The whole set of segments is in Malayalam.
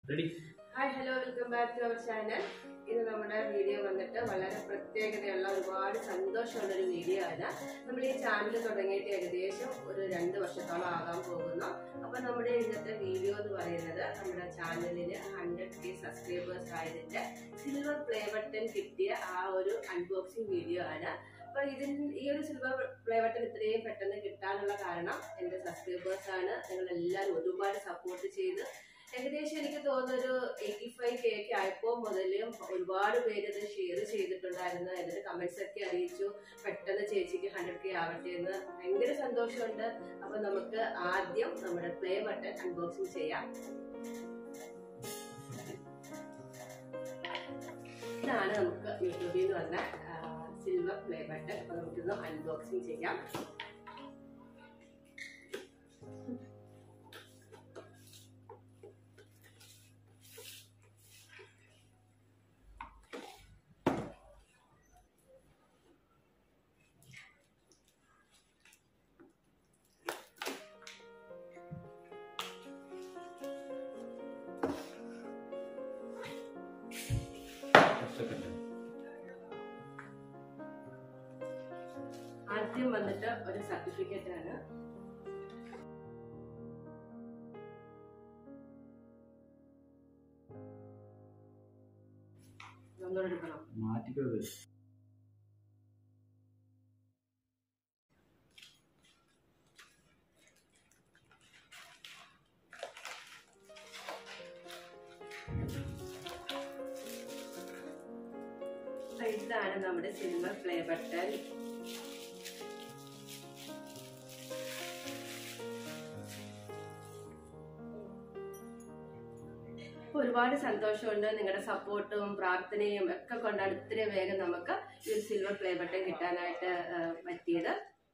Ready hi hello welcome back to our channel ഇത് നമ്മുടെ വീഡിയോ വന്നിട്ട് വളരെ പ്രത്യേകതയുള്ള ഒരുപാട് സന്തോഷമുള്ള ഒരു വീഡിയോ ആണ് നമ്മൾ ഈ ചാനൽ തുടങ്ങിയിട്ട് ഏകദേശം ഒരു രണ്ട് വർഷത്തോളം ആകാൻ പോകുന്നു അപ്പൊ നമ്മുടെ ഇന്നത്തെ വീഡിയോ എന്ന് പറയുന്നത് നമ്മുടെ ചാനലിന് ഹൺഡ്രഡ് കെ സബ്സ്ക്രൈബേഴ്സ് ആയതിന്റെ സിൽവർ പ്ലേ ബട്ടൺ കിട്ടിയ ആ ഒരു അൺബോക്സിംഗ് വീഡിയോ ആണ് അപ്പൊ ഇതിന് ഈ ഒരു സിൽവർ പ്ലേ ബട്ടൺ ഇത്രയും പെട്ടെന്ന് കിട്ടാനുള്ള കാരണം എന്റെ സബ്സ്ക്രൈബേഴ്സ് ആണ് നിങ്ങൾ എല്ലാവരും ഒരുപാട് സപ്പോർട്ട് ചെയ്ത് ഏകദേശം എനിക്ക് തോന്നുന്നു ഒരു എയ്റ്റി ഫൈവ് കെ ഒക്കെ ആയപ്പോൾ മുതലും ഒരുപാട് പേര് ഇത് ഷെയർ ചെയ്തിട്ടുണ്ടായിരുന്നു എന്നിട്ട് കമന്റ്സ് ഒക്കെ അറിയിച്ചു പെട്ടെന്ന് ചേച്ചിക്ക് ഹൺഡ്രഡ് കെ ആവട്ടെ എന്ന് ഭയങ്കര സന്തോഷമുണ്ട് അപ്പൊ നമുക്ക് ആദ്യം നമ്മുടെ പ്ലേ ബട്ടൺ അൺബോക്സിങ് ചെയ്യാം ഇതാണ് നമുക്ക് യൂട്യൂബിൽ നിന്ന് വന്ന സിൽവർ പ്ലേ ബട്ടൺ അപ്പൊ നമുക്കിന്ന് അൺബോക്സിങ് ചെയ്യാം സെക്കൻഡ് ആദ്യം വന്നിട്ട് ഒരു സർട്ടിഫിക്കറ്റ് ആണ് ഒന്നുകൂടെ എടുക്കണം മാറ്റിക്കത് അപ്പൊ ഇതാണ് നമ്മുടെ സിൽവർ പ്ലേ ബട്ടൺ അപ്പൊ ഒരുപാട് സന്തോഷമുണ്ട് നിങ്ങളുടെ സപ്പോർട്ടും പ്രാർത്ഥനയും ഒക്കെ കൊണ്ടാണ് ഇത്രയും വേഗം നമുക്ക് ഈ ഒരു സിൽവർ പ്ലേ ബട്ടൺ കിട്ടാനായിട്ട് ആ, പറ്റിയത്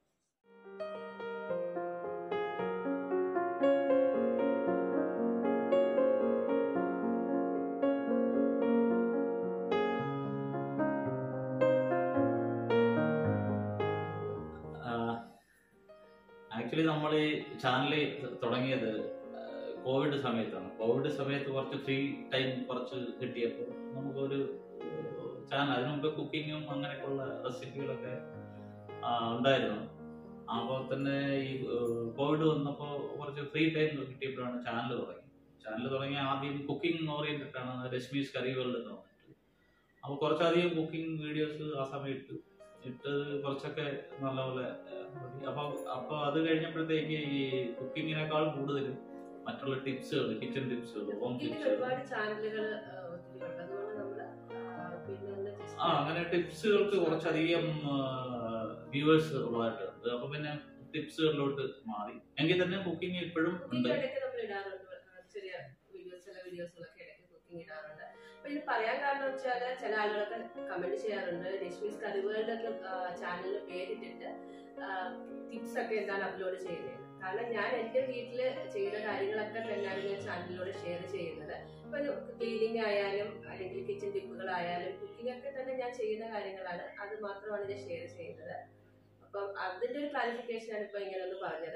ആക്ച്വലി നമ്മൾ ഈ ചാനൽ തുടങ്ങിയത് കോവിഡ് സമയത്താണ് കോവിഡ് സമയത്ത് കുറച്ച് ഫ്രീ ടൈം കുറച്ച് കിട്ടിയപ്പോൾ നമുക്കൊരു ചാനൽ അതിനു മുമ്പ് കുക്കിങ്ങും അങ്ങനെയൊക്കെയുള്ള റെസിപ്പികളൊക്കെ ആ, ഉണ്ടായിരുന്നു അപ്പോൾ തന്നെ ഈ കോവിഡ് വന്നപ്പോൾ കുറച്ച് ഫ്രീ ടൈം കിട്ടിയപ്പോഴാണ് ചാനൽ തുടങ്ങി ചാനൽ തുടങ്ങി ആദ്യം കുക്കിംഗ് ഓറിയന്റഡ് ആണ് രശ്മീസ് കറി വേൾഡ് എന്ന് പറഞ്ഞിട്ട് അപ്പോൾ കുറച്ചധികം കുക്കിംഗ് വീഡിയോസ് ആ സമയത്ത് ഇട്ട് കുറച്ചൊക്കെ നല്ലപോലെ അപ്പൊ അപ്പൊ അത് കഴിഞ്ഞപ്പോഴത്തേക്ക് ഈ കുക്കിങ്ങിനേക്കാൾ കൂടുതൽ മറ്റുള്ള ടിപ്സുകൾ കിച്ചൺ ടിപ്സുകൾ ഹോം ഇതിൽ ടിപ്സുകൾ ഒരുപാട് ചാനലുകൾ ഒത്തിരി ഉണ്ട് അതുകൊണ്ട് നമ്മള് ആ, പിന്നെ ഒന്ന് just ആ അങ്ങനെ ടിപ്സുകൾക്ക് കുറച്ചധികം വ്യൂവേഴ്സ് ഉള്ളതായിട്ടുണ്ട് അപ്പൊ പിന്നെ ടിപ്സുകളിലോട്ട് മാറി എങ്കിൽ തന്നെ കുക്കിംഗ് ഇപ്പോഴും ഉണ്ട് ഇടയ്ക്ക് നമ്മൾ ഇടാറുണ്ട് ആ, ചെറിയ വീഡിയോസ് ചില വീഡിയോസുകളൊക്കെ ഇടയ്ക്ക് കുക്കിംഗ് ഇടാറുണ്ട് അപ്പൊ ഇത് പറയാൻ കാരണം വെച്ചാല് ചില ആളുകളൊക്കെ കമന്റ് ചെയ്യാറുണ്ട് രശ്മീസ് കറിവേൾഡ് എന്ന ചാനലിന് പേരിട്ടിട്ട് ടിപ്സ് ഒക്കെ എന്താണ് അപ്ലോഡ് ചെയ്യുന്നത് കാരണം ഞാൻ എന്റെ വീട്ടില് ചെയ്യുന്ന കാര്യങ്ങളൊക്കെ തന്നെയാണ് ഞാൻ ചാനലിലൂടെ ഷെയർ ചെയ്യുന്നത് ഇപ്പൊ ക്ലീനിങ് ആയാലും അല്ലെങ്കിൽ കിച്ചൺ ടിപ്പുകളായാലും കുക്കിംഗ് ഒക്കെ തന്നെ ഞാൻ ചെയ്യുന്ന കാര്യങ്ങളാണ് അത് മാത്രമാണ് ഞാൻ ഷെയർ ചെയ്യുന്നത് അപ്പം അതിന്റെ ഒരു ക്ലാരിഫിക്കേഷൻ ആണ് ഇപ്പൊ ഇങ്ങനെ ഒന്ന് പറഞ്ഞത്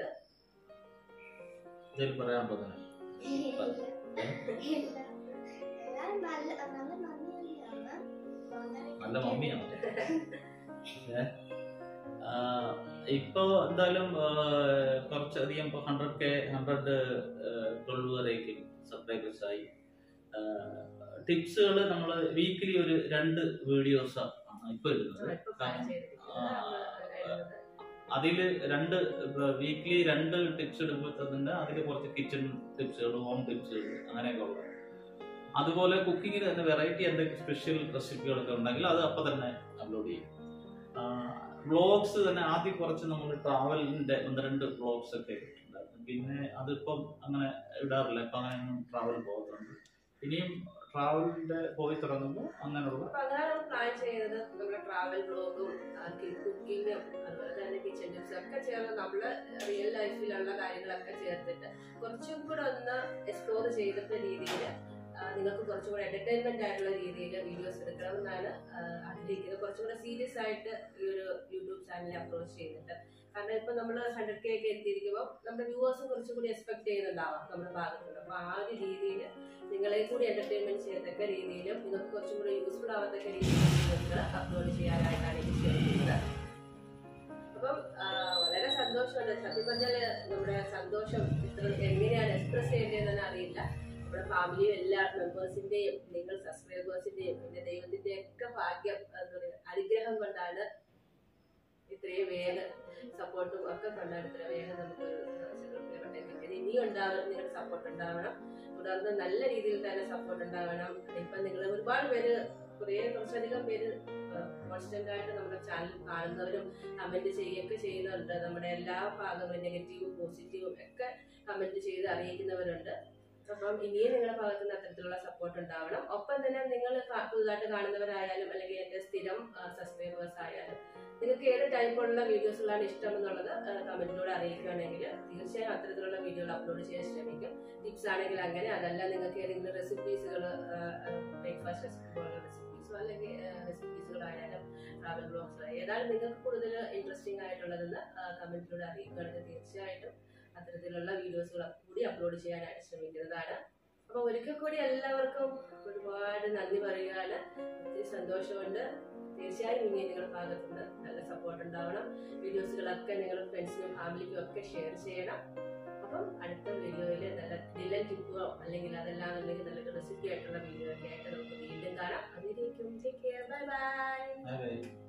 ഇതിൽ പറയാനുള്ളത് തന്നെ. നല്ല മമ്മിയാണ് ഏ? ആ, ഇപ്പൊ എന്തായാലും ആ, കുറച്ചധികം ഇപ്പൊ ഹൺഡ്രഡ് കെ ഹൺഡ്രഡ് ട്വൽവ് വരേക്കും സബ്സ്ക്രൈബേഴ്സ് ആയി ടിപ്സുകൾ നമ്മൾ വീക്കിലി ഒരു രണ്ട് വീഡിയോസ് ആണ് ഇപ്പൊ ഇടുന്നത് ഇപ്പൊ പ്ലാൻ ചെയ്തിരിക്കുന്നത് നമ്മള് ഇടുന്നത്. അതിൽ രണ്ട് വീക്ക്ലി രണ്ട് ടിപ്സ് ഇടുമ്പോഴത്തേന് അതിൽ കുറച്ച് കിച്ചൺ ടിപ്സുകൾ ഹോം ടിപ്സുകൾ അങ്ങനെയൊക്കെ ഉള്ളത് അതുപോലെ കുക്കിങ്ങിൽ തന്നെ വെറൈറ്റി എന്തെങ്കിലും സ്പെഷ്യൽ റെസിപ്പികളൊക്കെ ഉണ്ടെങ്കിൽ അത് അപ്പം തന്നെ അപ്ലോഡ് ചെയ്യും വ്ളോഗ്സ് തന്നെ ആദ്യം കുറച്ച് നമ്മൾ ട്രാവലിന്റെ ഒന്ന് രണ്ട് വ്ളോഗ്സ് ഒക്കെ ഉണ്ടായിരുന്നു പിന്നെ അതിപ്പം അങ്ങനെ ഇടാറില്ല ഇപ്പം അങ്ങനെ ട്രാവൽ പോകുന്നുണ്ട് ഇനിയും ട്രാവലിന്റെ പോയി തുടങ്ങുമ്പോൾ അങ്ങനെയുള്ള അപ്പൊ അതാണ് നമ്മൾ പ്ലാൻ ചെയ്യുന്നത് നമ്മുടെ ട്രാവൽ ബ്ലോഗും കുക്കിങ്ങും അതുപോലെ തന്നെ കിച്ചൺ ടിപ്സ് ഒക്കെ ചേർന്ന് നമ്മള് റിയൽ ലൈഫിലുള്ള കാര്യങ്ങളൊക്കെ ചേർത്തിട്ട് കുറച്ചും കൂടെ ഒന്ന് എക്സ്പ്ലോർ ചെയ്തിട്ട രീതിയിൽ നിങ്ങൾക്ക് കുറച്ചും കൂടെ എന്റർടൈൻമെന്റ് ആയിട്ടുള്ള രീതിയിൽ വീഡിയോസ് എടുക്കണമെന്നാണ് ആ, ആഗ്രഹിക്കുന്നത് കുറച്ചും കൂടെ സീരിയസ് ആയിട്ട് ഈ ഒരു യൂട്യൂബ് ചാനൽ അപ്രോച്ച് ചെയ്യുന്നുണ്ട് കാരണം ഇപ്പൊ നമ്മൾ ഹൺഡ്രഡ് കെ ഒക്കെ എത്തിയിരിക്കുമ്പോൾ നമ്മുടെ വ്യൂവേഴ്സും കുറച്ചും കൂടി എക്സ്പെക്ട് ചെയ്യുന്നുണ്ടാവാം നമ്മുടെ ഭാഗത്തുനിന്ന് അപ്പൊ ആ ഒരു രീതിയിൽ നിങ്ങളെ കൂടി എന്റർടൈൻമെന്റ് ചെയ്യത്തക്ക രീതിയിലും നിങ്ങൾക്ക് കുറച്ചും കൂടി യൂസ്ഫുൾ ആവത്തക്ക രീതിയിലും വീഡിയോസ് അപ്ലോഡ് ചെയ്യാനായിട്ടാണ് എനിക്ക് ശ്രമിക്കുന്നത് അപ്പം ആ, വളരെ സന്തോഷമുണ്ട് സത്യം പറഞ്ഞാല് നമ്മുടെ സന്തോഷം ഇത്ര എങ്ങനെയാണ് എക്സ്പ്രസ് ചെയ്യേണ്ടതെന്ന് അറിയില്ല നമ്മുടെ ഫാമിലിയും എല്ലാ മെമ്പേഴ്സിന്റെയും നിങ്ങൾ സബ്സ്ക്രൈബേഴ്സിന്റെയും പിന്നെ ദൈവത്തിന്റെ ഒക്കെ ഭാഗ്യം എന്താ പറയുക അനുഗ്രഹം കൊണ്ടാണ് ഇത്രയും വേഗം സപ്പോർട്ടും ഒക്കെ കൊണ്ടാണ് ഇത്ര വേഗം നമുക്ക് കിട്ടിയത് ഇനിയും ഉണ്ടാവണം നിങ്ങളുടെ സപ്പോർട്ട് ഉണ്ടാവണം തുടർന്ന് നല്ല രീതിയിൽ തന്നെ സപ്പോർട്ട് ഉണ്ടാവണം ഇപ്പൊ നിങ്ങൾ ഒരുപാട് പേര് കുറേ കുറച്ചധികം പേര് കോൺസ്റ്റന്റ് ആയിട്ട് നമ്മുടെ ചാനൽ കാണുന്നവരും കമന്റ് ചെയ്യുകയൊക്കെ ചെയ്യുന്നുണ്ട് നമ്മുടെ എല്ലാ ഭാഗങ്ങളും നെഗറ്റീവും പോസിറ്റീവും ഒക്കെ കമന്റ് ചെയ്ത് അറിയിക്കുന്നവരുണ്ട് അപ്പം ഇനിയും നിങ്ങളുടെ ഭാഗത്ത് നിന്ന് അത്തരത്തിലുള്ള സപ്പോർട്ട് ഉണ്ടാവണം ഒപ്പം തന്നെ നിങ്ങൾ പുതുതായിട്ട് കാണുന്നവരായാലും അല്ലെങ്കിൽ എന്റെ സ്ഥിരം സബ്സ്ക്രൈബേഴ്സ് ആയാലും നിങ്ങൾക്ക് ഏത് ടൈപ്പുള്ള വീഡിയോസുകളാണ് ഇഷ്ടം എന്നുള്ളത് കമന്റിലൂടെ അറിയിക്കുകയാണെങ്കിൽ തീർച്ചയായും അത്തരത്തിലുള്ള വീഡിയോകൾ അപ്ലോഡ് ചെയ്യാൻ ശ്രമിക്കും ടിപ്സ് ആണെങ്കിൽ അങ്ങനെ അതല്ല നിങ്ങൾക്ക് ഏതെങ്കിലും റെസിപ്പീസുകൾ ബ്രേക്ക്ഫാസ്റ്റ് റെസിപ്പി പോലുള്ള റെസിപ്പീസോ അല്ലെങ്കിൽ റെസിപ്പീസുകളായാലും ട്രാവൽ ബ്ലോഗ്സ് ഏതാണ് നിങ്ങൾക്ക് കൂടുതൽ ഇൻട്രസ്റ്റിംഗ് ആയിട്ടുള്ളതെന്ന് കമന്റിലൂടെ അറിയിക്കുകയാണെങ്കിൽ തീർച്ചയായിട്ടും അത്തരത്തിലുള്ള വീഡിയോസുകൾ കൂടി അപ്ലോഡ് ചെയ്യാനായിട്ട് ശ്രമിക്കുന്നതാണ് അപ്പൊ ഒരിക്കൽ കൂടി എല്ലാവർക്കും ഒരുപാട് നന്ദി പറയുകയാണ് ഒത്തിരി സന്തോഷമുണ്ട് തീർച്ചയായും ഇനി നിങ്ങളുടെ ഭാഗത്തുനിന്ന് നല്ല സപ്പോർട്ട് ഉണ്ടാവണം വീഡിയോസുകളൊക്കെ നിങ്ങളുടെ ഫ്രണ്ട്സിനും ഫാമിലിക്കും ഒക്കെ ഷെയർ ചെയ്യണം അപ്പം അടുത്ത വീഡിയോയിൽ നല്ല ഡിലൻ ടിപ്പോ അല്ലെങ്കിൽ അതെല്ലാം അല്ലെങ്കിൽ നല്ലൊരു റെസിപ്പി ആയിട്ടുള്ള വീഡിയോ ഒക്കെ ആയിട്ട് നമുക്ക് വീണ്ടും കാണാം അതിലേക്കും take care bye bye bye by